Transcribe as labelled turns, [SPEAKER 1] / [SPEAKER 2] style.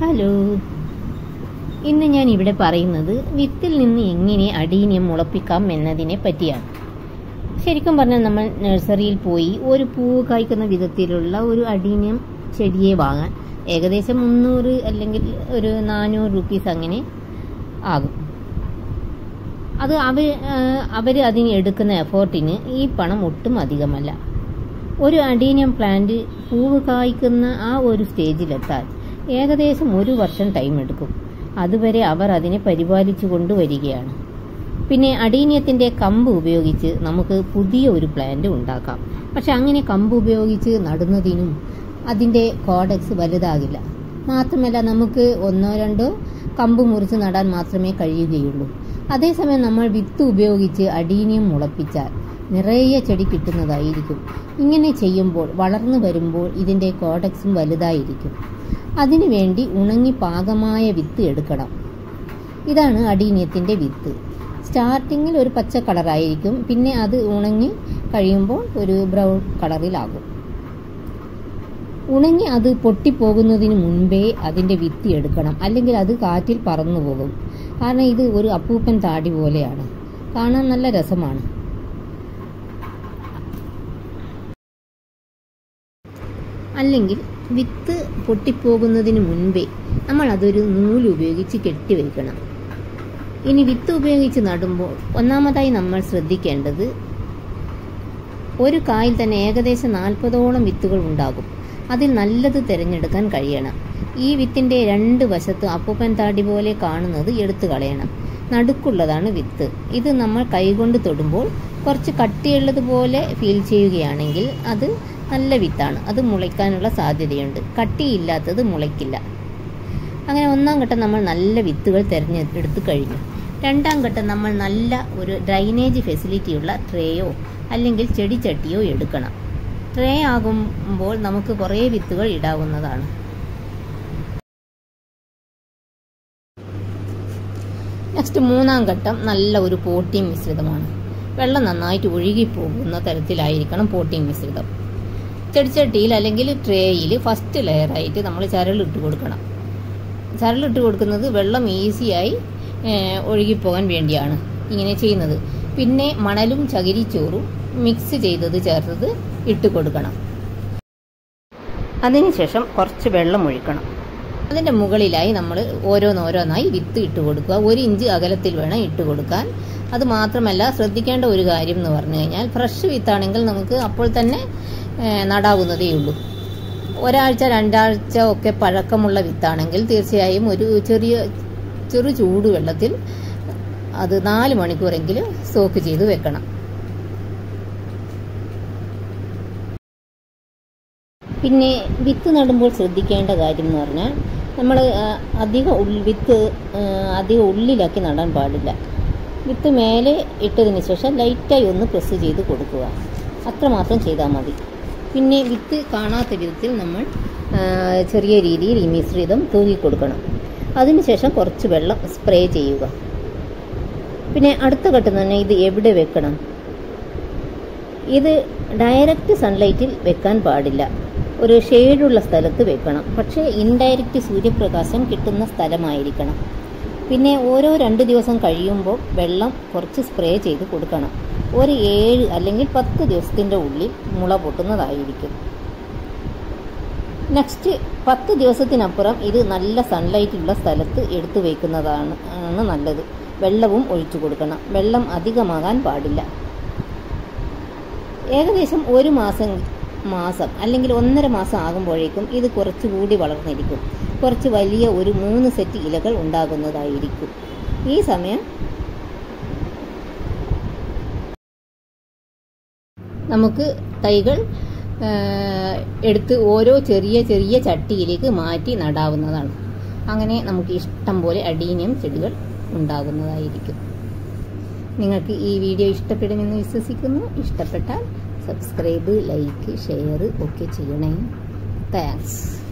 [SPEAKER 1] hello ഇന്ന് ഞാൻ ഇവിടെ പറയുന്നത് വിത്തിൽ നിന്ന് എങ്ങനെ അടീനിയം മുളപ്പിക്കാം എന്നതിനെ പറ്റിയാണ് ശരിക്കും പറഞ്ഞാൽ നമ്മൾ നഴ്സറിയിൽ പോയി ഒരു പൂവ് കായ്ക്കുന്ന വിധത്തിലുള്ള ഒരു അടീനിയം ചെടിയെ വാങ്ങാൻ ഏകദേശം മുന്നൂറ് അല്ലെങ്കിൽ ഒരു നാനൂറ് റുപ്പീസ് അങ്ങനെ ആകും അത് അവർ അവർ അതിന് എടുക്കുന്ന എഫേർട്ടിന് ഈ പണം ഒട്ടും അധികമല്ല ഒരു അഡീനിയം പ്ലാന്റ് പൂവ് കായ്ക്കുന്ന ആ ഒരു സ്റ്റേജിലെത്താൻ ഏകദേശം ഒരു വർഷം ടൈം എടുക്കും അതുവരെ അവർ അതിനെ പരിപാലിച്ചു കൊണ്ടുവരികയാണ് പിന്നെ അടീനിയത്തിൻ്റെ കമ്പ് ഉപയോഗിച്ച് നമുക്ക് പുതിയ ഒരു പ്ലാന്റ് ഉണ്ടാക്കാം പക്ഷെ അങ്ങനെ കമ്പ് ഉപയോഗിച്ച് നടുന്നതിനും അതിൻ്റെ കോഡക്സ് വലുതാകില്ല മാത്രമല്ല നമുക്ക് ഒന്നോ രണ്ടോ കമ്പ് മുറിച്ച് നടാൻ മാത്രമേ കഴിയുകയുള്ളൂ അതേസമയം നമ്മൾ വിത്ത് ഉപയോഗിച്ച് അടീനിയം മുളപ്പിച്ചാൽ നിറയെ ചെടി കിട്ടുന്നതായിരിക്കും ഇങ്ങനെ ചെയ്യുമ്പോൾ വളർന്നു വരുമ്പോൾ ഇതിൻ്റെ കോഡക്സും വലുതായിരിക്കും അതിനുവേണ്ടി ഉണങ്ങി പാകമായ വിത്ത് എടുക്കണം ഇതാണ് അടീനിയത്തിൻ്റെ വിത്ത് സ്റ്റാർട്ടിങ്ങിൽ ഒരു പച്ച കളറായിരിക്കും പിന്നെ അത് ഉണങ്ങി കഴിയുമ്പോൾ ഒരു ബ്രൗൺ കളറിലാകും ഉണങ്ങി അത് പൊട്ടിപ്പോകുന്നതിന് മുൻപേ അതിൻ്റെ വിത്ത് എടുക്കണം അല്ലെങ്കിൽ അത് കാറ്റിൽ പറന്നു പോകും കാരണം ഇത് ഒരു അപ്പൂപ്പൻ താടി പോലെയാണ് കാണാൻ നല്ല രസമാണ് അല്ലെങ്കിൽ വിത്ത് പൊട്ടിപ്പോകുന്നതിന് മുൻപേ നമ്മൾ അതൊരു നൂല് ഉപയോഗിച്ച് കെട്ടിവെക്കണം ഇനി വിത്ത് ഉപയോഗിച്ച് നടുമ്പോൾ ഒന്നാമതായി നമ്മൾ ശ്രദ്ധിക്കേണ്ടത് ഒരു കായിൽ തന്നെ ഏകദേശം നാൽപ്പതോളം വിത്തുകൾ ഉണ്ടാകും അതിൽ നല്ലത് തിരഞ്ഞെടുക്കാൻ കഴിയണം ഈ വിത്തിൻ്റെ രണ്ട് വശത്ത് അപ്പൂപ്പൻ താടി പോലെ കാണുന്നത് എടുത്തു കളയണം നടുക്കുള്ളതാണ് വിത്ത് ഇത് നമ്മൾ കൈകൊണ്ട് തൊടുമ്പോൾ കുറച്ച് കട്ടിയുള്ളതുപോലെ ഫീൽ ചെയ്യുകയാണെങ്കിൽ അത് നല്ല വിത്താണ് അത് മുളയ്ക്കാനുള്ള സാധ്യതയുണ്ട് കട്ടിയില്ലാത്തത് മുളയ്ക്കില്ല അങ്ങനെ ഒന്നാം ഘട്ടം നമ്മൾ നല്ല വിത്തുകൾ തിരഞ്ഞെടുത്ത് കഴിഞ്ഞു രണ്ടാം ഘട്ടം നമ്മൾ നല്ല ഒരു ഡ്രൈനേജ് ഫെസിലിറ്റിയുള്ള ട്രേയോ അല്ലെങ്കിൽ ചെടിച്ചട്ടിയോ എടുക്കണം ട്രേ ആകുമ്പോൾ നമുക്ക് കുറേ വിത്തുകൾ ഇടാവുന്നതാണ് നെക്സ്റ്റ് മൂന്നാം ഘട്ടം നല്ല ഒരു പോട്ടിംഗ് മിശ്രിതമാണ് വെള്ളം നന്നായിട്ട് ഒഴുകിപ്പോകുന്ന തരത്തിലായിരിക്കണം പോട്ടിംഗ് മിശ്രിതം ചെടിച്ചട്ടിയിൽ അല്ലെങ്കിൽ ട്രേയിൽ ഫസ്റ്റ് ലെയറായിട്ട് നമ്മൾ ചരലിട്ട് കൊടുക്കണം ചരലിട്ട് കൊടുക്കുന്നത് വെള്ളം ഈസിയായി ഒഴുകിപ്പോകാൻ വേണ്ടിയാണ് ഇങ്ങനെ ചെയ്യുന്നത് പിന്നെ മണലും ചകിരിച്ചോറും മിക്സ് ചെയ്തത് ചേർത്തത് ഇട്ട് കൊടുക്കണം അതിനുശേഷം കുറച്ച് വെള്ളം ഒഴിക്കണം അതിൻ്റെ മുകളിലായി നമ്മൾ ഓരോന്നോരോന്നായി വിത്ത് ഇട്ട് കൊടുക്കുക ഒരു ഇഞ്ച് അകലത്തിൽ വേണം ഇട്ട് കൊടുക്കാൻ അത് മാത്രമല്ല ശ്രദ്ധിക്കേണ്ട ഒരു കാര്യം എന്ന് പറഞ്ഞു കഴിഞ്ഞാൽ ഫ്രഷ് വിത്താണെങ്കിൽ നമുക്ക് അപ്പോൾ തന്നെ നടാവുന്നതേ ഉള്ളൂ ഒരാഴ്ച രണ്ടാഴ്ച ഒക്കെ പഴക്കമുള്ള വിത്താണെങ്കിൽ തീർച്ചയായും ഒരു ചെറിയ ചെറു ചൂടുവെള്ളത്തിൽ അത് നാല് മണിക്കൂറെങ്കിലും സോക്ക് ചെയ്ത് വെക്കണം പിന്നെ വിത്ത് നടുമ്പോൾ ശ്രദ്ധിക്കേണ്ട കാര്യം എന്ന് പറഞ്ഞാൽ നമ്മൾ അധികം ഉള്ളി വിത്ത് അധികം ഉള്ളിലാക്കി നടാൻ പാടില്ല വിത്ത് മേലെ ഇട്ടതിന് ശേഷം ലൈറ്റായി ഒന്ന് പ്രസ് ചെയ്ത് കൊടുക്കുക അത്രമാത്രം ചെയ്താൽ മതി പിന്നെ വിത്ത് കാണാത്ത വിധത്തിൽ നമ്മൾ ചെറിയ രീതിയിൽ ഈ മിശ്രിതം തൂങ്ങി കൊടുക്കണം അതിനുശേഷം കുറച്ച് വെള്ളം സ്പ്രേ ചെയ്യുക പിന്നെ അടുത്ത ഘട്ടം തന്നെ ഇത് എവിടെ വെക്കണം ഇത് ഡയറക്റ്റ് സൺലൈറ്റിൽ വെക്കാൻ പാടില്ല ഒരു ഷെയ്ഡുള്ള സ്ഥലത്ത് വെക്കണം പക്ഷേ ഇൻഡയറക്റ്റ് സൂര്യപ്രകാശം കിട്ടുന്ന സ്ഥലമായിരിക്കണം പിന്നെ ഓരോ രണ്ട് ദിവസം കഴിയുമ്പോൾ വെള്ളം കുറച്ച് സ്പ്രേ ചെയ്ത് കൊടുക്കണം ഒരു ഏഴ് അല്ലെങ്കിൽ പത്ത് ദിവസത്തിൻ്റെ ഉള്ളിൽ മുള പൊട്ടുന്നതായിരിക്കും നെക്സ്റ്റ് പത്ത് ദിവസത്തിനപ്പുറം ഇത് നല്ല സൺലൈറ്റുള്ള സ്ഥലത്ത് എടുത്തു വയ്ക്കുന്നതാണ് ആണ് നല്ലത് വെള്ളവും ഒഴിച്ചു കൊടുക്കണം വെള്ളം അധികമാകാൻ പാടില്ല ഏകദേശം ഒരു മാസം മാസം അല്ലെങ്കിൽ ഒന്നര മാസം ആകുമ്പോഴേക്കും ഇത് കുറച്ചുകൂടി വളർന്നിരിക്കും കുറച്ച് വലിയ ഒരു മൂന്ന് സെറ്റ് ഇലകൾ ഉണ്ടാകുന്നതായിരിക്കും ഈ സമയം നമുക്ക് തൈകൾ എടുത്ത് ഓരോ ചെറിയ ചെറിയ ചട്ടിയിലേക്ക് മാറ്റി നടാവുന്നതാണ് അങ്ങനെ നമുക്ക് ഇഷ്ടം പോലെ അടീനിയം ചെടികൾ ഉണ്ടാകുന്നതായിരിക്കും നിങ്ങൾക്ക് ഈ വീഡിയോ ഇഷ്ടപ്പെടുമെന്ന് വിശ്വസിക്കുന്നു ഇഷ്ടപ്പെട്ടാൽ സബ്സ്ക്രൈബ് ലൈക്ക് ഷെയർ ഒക്കെ ചെയ്യണേ താങ്ക്സ്